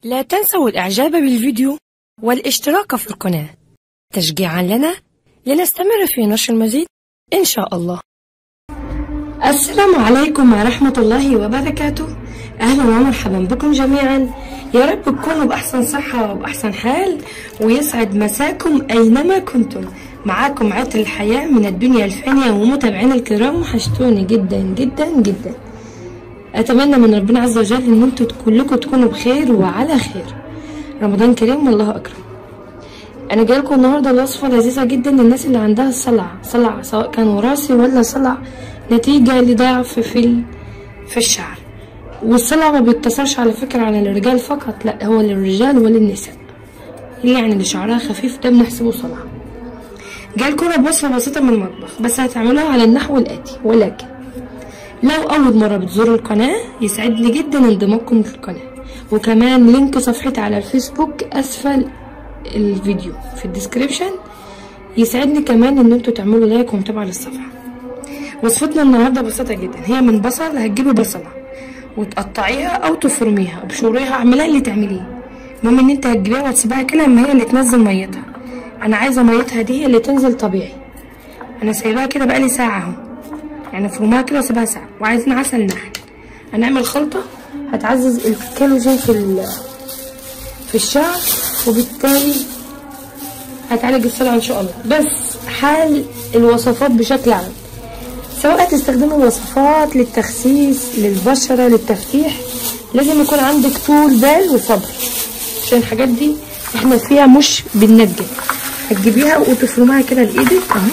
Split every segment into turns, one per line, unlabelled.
لا تنسوا الإعجاب بالفيديو والاشتراك في القناة تشجيعا لنا لنستمر في نشر المزيد إن شاء الله السلام عليكم ورحمة الله وبركاته أهلا ومرحبا بكم جميعا يا رب تكونوا بأحسن صحة وبأحسن حال ويسعد مساكم أينما كنتم معاكم عطر الحياة من الدنيا الفانية ومتابعينا الكرام وحشتوني جدا جدا جدا أتمنى من ربنا عز وجل إن انتوا كلكم تكونوا بخير وعلى خير رمضان كريم والله أكرم أنا جايلكم النهاردة الوصفة لذيذة جدا للناس اللي عندها صلع صلع سواء كان وراثي ولا صلع نتيجة لضعف في ال... في الشعر والصلع ما بيقتصرش على فكرة على الرجال فقط لا هو للرجال وللنساء يعني اللي شعرها خفيف ده بنحسبه صلع جايلكم بوصفة بسيطة من المطبخ بس هتعملوها على النحو الآتي ولكن لو أول مرة بتزوروا القناة يسعدني جدا انضمامكم للقناة وكمان لينك صفحتي على الفيسبوك أسفل الفيديو في الديسكريبشن يسعدني كمان ان انتوا تعملوا لايك ومتابعة للصفحة وصفتنا النهاردة بسيطة جدا هي من بصل هتجيبي بصلة وتقطعيها او تفرميها ابشريها اعمليها اللي تعمليه المهم ان انت هتجيبيها وتسيبها كده اما هي اللي تنزل ميتها انا عايزة ميتها دي هي اللي تنزل طبيعي انا سايباها كده بقالي ساعة اهو يعني افرمها كده واسيبها ساعة وعايزين عسل نحل هنعمل خلطة هتعزز الكالوجين في ال في الشعر وبالتالي هتعالج الصلع ان شاء الله بس حال الوصفات بشكل عام سواء تستخدموا الوصفات للتخسيس للبشرة للتفتيح لازم يكون عندك طول بال وصبر عشان الحاجات دي احنا فيها مش بننجم هتجيبيها وتفرميها كده بايدك اهو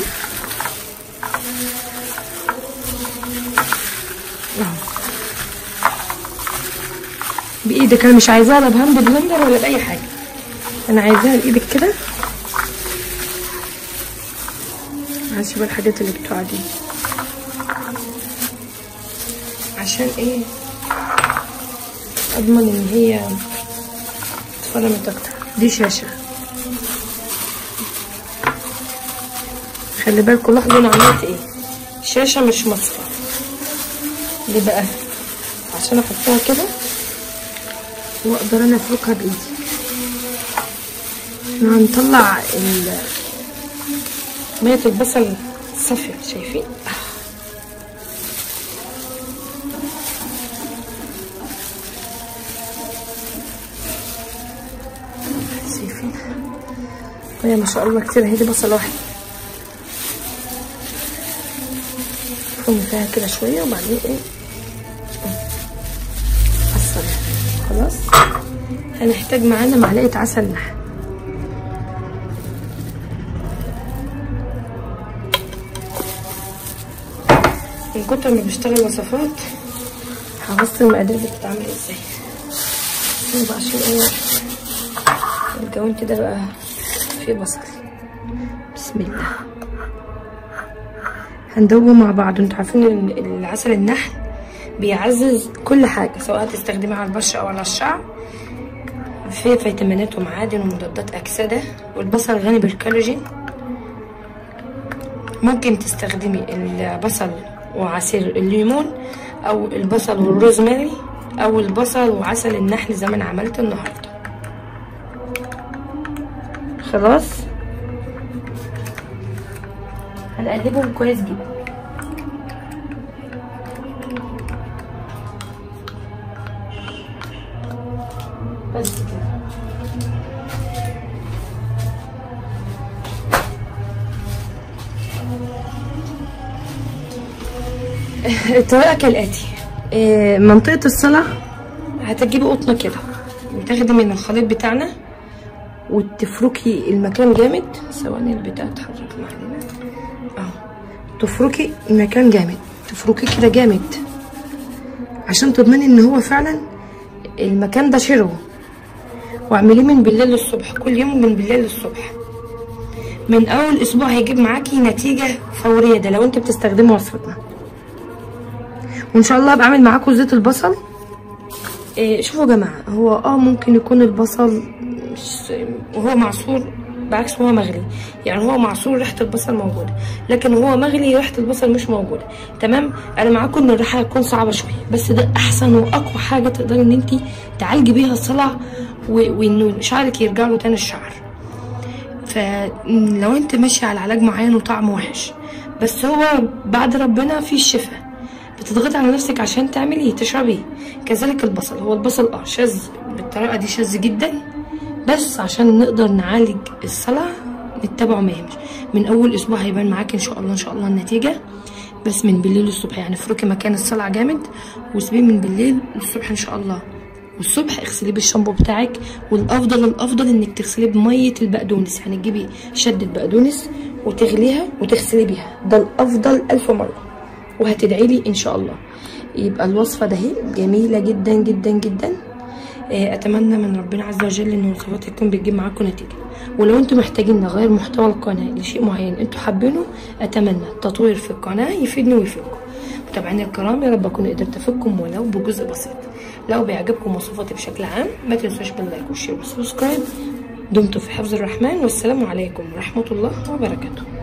بايدك انا مش عايزاها لا بهاند بلندر ولا باي حاجه انا عايزاها بايدك كده هسيب الحاجات اللي بتوع دي عشان ايه اضمن ان هي اتفرمت اكتر دي شاشه خلي بالكم لاحظوا انا عملت ايه شاشه مش مصفى ليه بقى عشان احطها كده واقدر انا افركها بايدي احنا هنطلع مية البصل صافية شايفين شايفين وهي ما شاء الله كتير هي دي بصلة واحدة نفرم فيها كده شوية وبعدين ايه عصر خلاص هنحتاج معانا معلقة عسل نحل من كتر ما بشتغل وصفات حفظت المقادير دي بتتعمل ازاي يبقى عشان ايه الجوان كده بقى فيه بصل بسم الله هندوب مع بعض انتوا عارفين ان العسل النحل بيعزز كل حاجه سواء تستخدمها على البشره او على الشعر فيه فيتامينات ومعادن ومضادات اكسده والبصل غني بالكولاجين ممكن تستخدمي البصل وعصير الليمون او البصل والروزماري او البصل وعسل النحل زي ما انا عملت النهارده خلاص هنقلبهم كويس جدا بس كده الطريقة كالآتي منطقة الصلع هتجيبي قطنة كده وتاخدي من الخليط بتاعنا وتفركي المكان جامد ثواني البتاع اتحرك معانا اهو تفركي المكان جامد تفركي كده جامد عشان تضمني ان هو فعلا المكان ده شرو واعمليه من بالليل للصبح كل يوم من بالليل للصبح من اول اسبوع هيجيب معاكي نتيجه فوريه ده لو انت بتستخدمي وصفتنا وان شاء الله بعمل معاكم زيت البصل إيه شوفوا يا جماعه هو اه ممكن يكون البصل مش وهو معصور بعكس هو مغلي يعني هو معصور ريحه البصل موجوده لكن هو مغلي ريحه البصل مش موجوده تمام انا معاكم ان الريحه هتكون صعبه شويه بس ده احسن واقوى حاجه تقدري ان انت تعالجي بيها الصلع و- وانه شعرك يرجع له تاني الشعر فلو انت ماشي على علاج معين وطعمه وحش بس هو بعد ربنا في الشفاء بتضغطي على نفسك عشان تعمليه تشربيه كذلك البصل هو البصل اه شاذ بالطريقه دي شاذ جدا بس عشان نقدر نعالج الصلع نتبعه ما يهمش من اول اسبوع هيبان معاك ان شاء الله ان شاء الله النتيجه بس من بالليل للصبح يعني افركي مكان الصلع جامد وسيبيه من بالليل للصبح ان شاء الله والصبح اغسليه بالشامبو بتاعك والافضل الافضل انك تغسليه بميه البقدونس يعني تجيبي شده بقدونس وتغليها وتغسلي بيها ده الافضل الف مره وهتدعي لي ان شاء الله يبقى الوصفه ده هي جميله جدا جدا جدا آه، اتمنى من ربنا عز وجل ان الوصفات تكون بتجيب معاكم نتيجه ولو انتم محتاجين نغير محتوى القناه لشيء معين انتم حابينه اتمنى التطوير في القناه يفيدني ويفيدكم متابعيني الكرام يا رب اكون قدرت افيدكم ولو بجزء بسيط لو بيعجبكم وصفاتي بشكل عام ما تنسوش باللايك والشير والسبسكرايب دمتم في حفظ الرحمن والسلام عليكم ورحمه الله وبركاته